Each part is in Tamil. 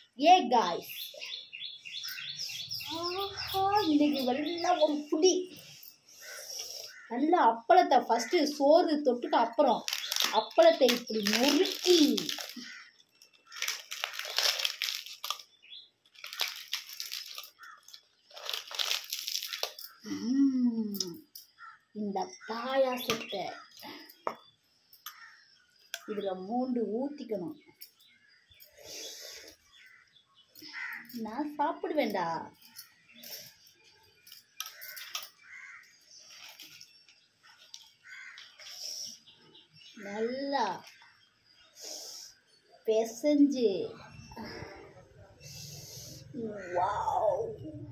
ஏ காய்ஸ் ஆஹா இன்னைக்கு நல்லா ஒரு புடி நல்லா அப்பளத்தை ஃபஸ்ட்டு சோறு தொட்டுட்டு அப்புறம் அப்பளத்தை இப்படி நொறுக்கி ம்ம். இந்த பாயாசத்தை இதுல மூண்டு ஊத்திக்கணும் நான் சாப்பிடுவேன்டா நல்லா பிசைஞ்சு வாவ்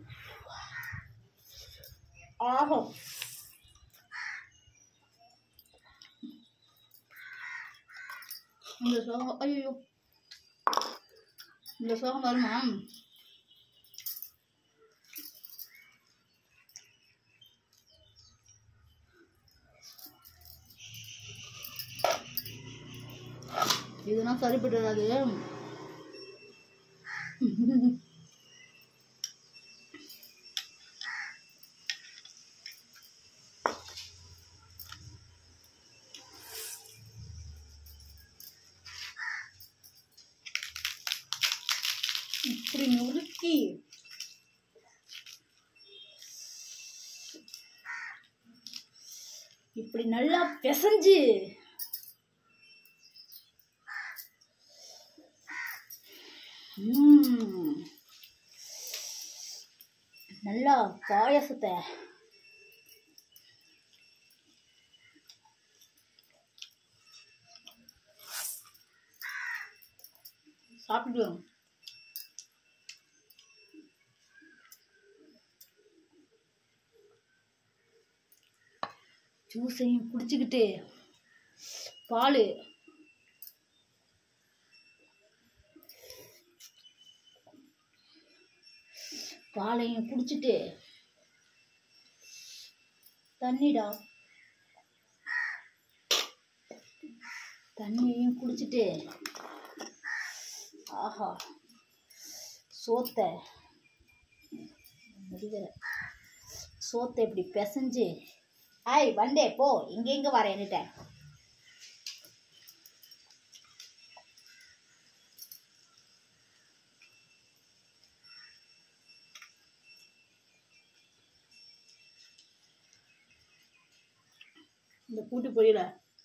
ஆகும் இந்த சோகம் ஐயோ இந்த சோகம் வருமா இதெல்லாம் சரிப்பட்டு வராது இப்படி நுறுக்கி இப்படி நல்லா பிசைஞ்சு ம்ம். நல்லா பாயசத்தை சாப்பிடுவோம் ஜூஸையும் குடிச்சுக்கிட்டு பால் பாலையும் குடிச்சிட்டு தண்ணிடா தண்ணியையும் குடிச்சிட்டு ஆஹா சோத்தை முடிகிற சோத்தை இப்படி பிசைஞ்சு ஆய் வந்தே போ இங்கே இங்கே வரேன்னுட்ட இந்த கூட்டு பொரியல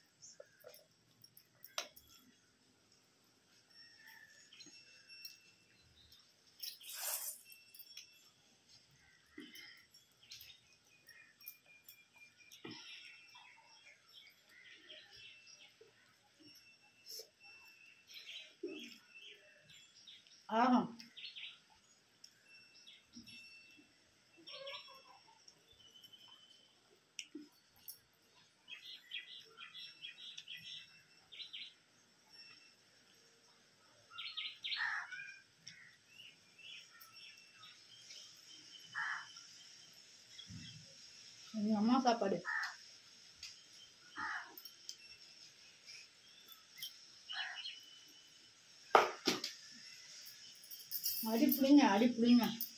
ஆகும் எங்கள் அம்மா சாப்பாடு அடி புளிங்க அடி புளிங்க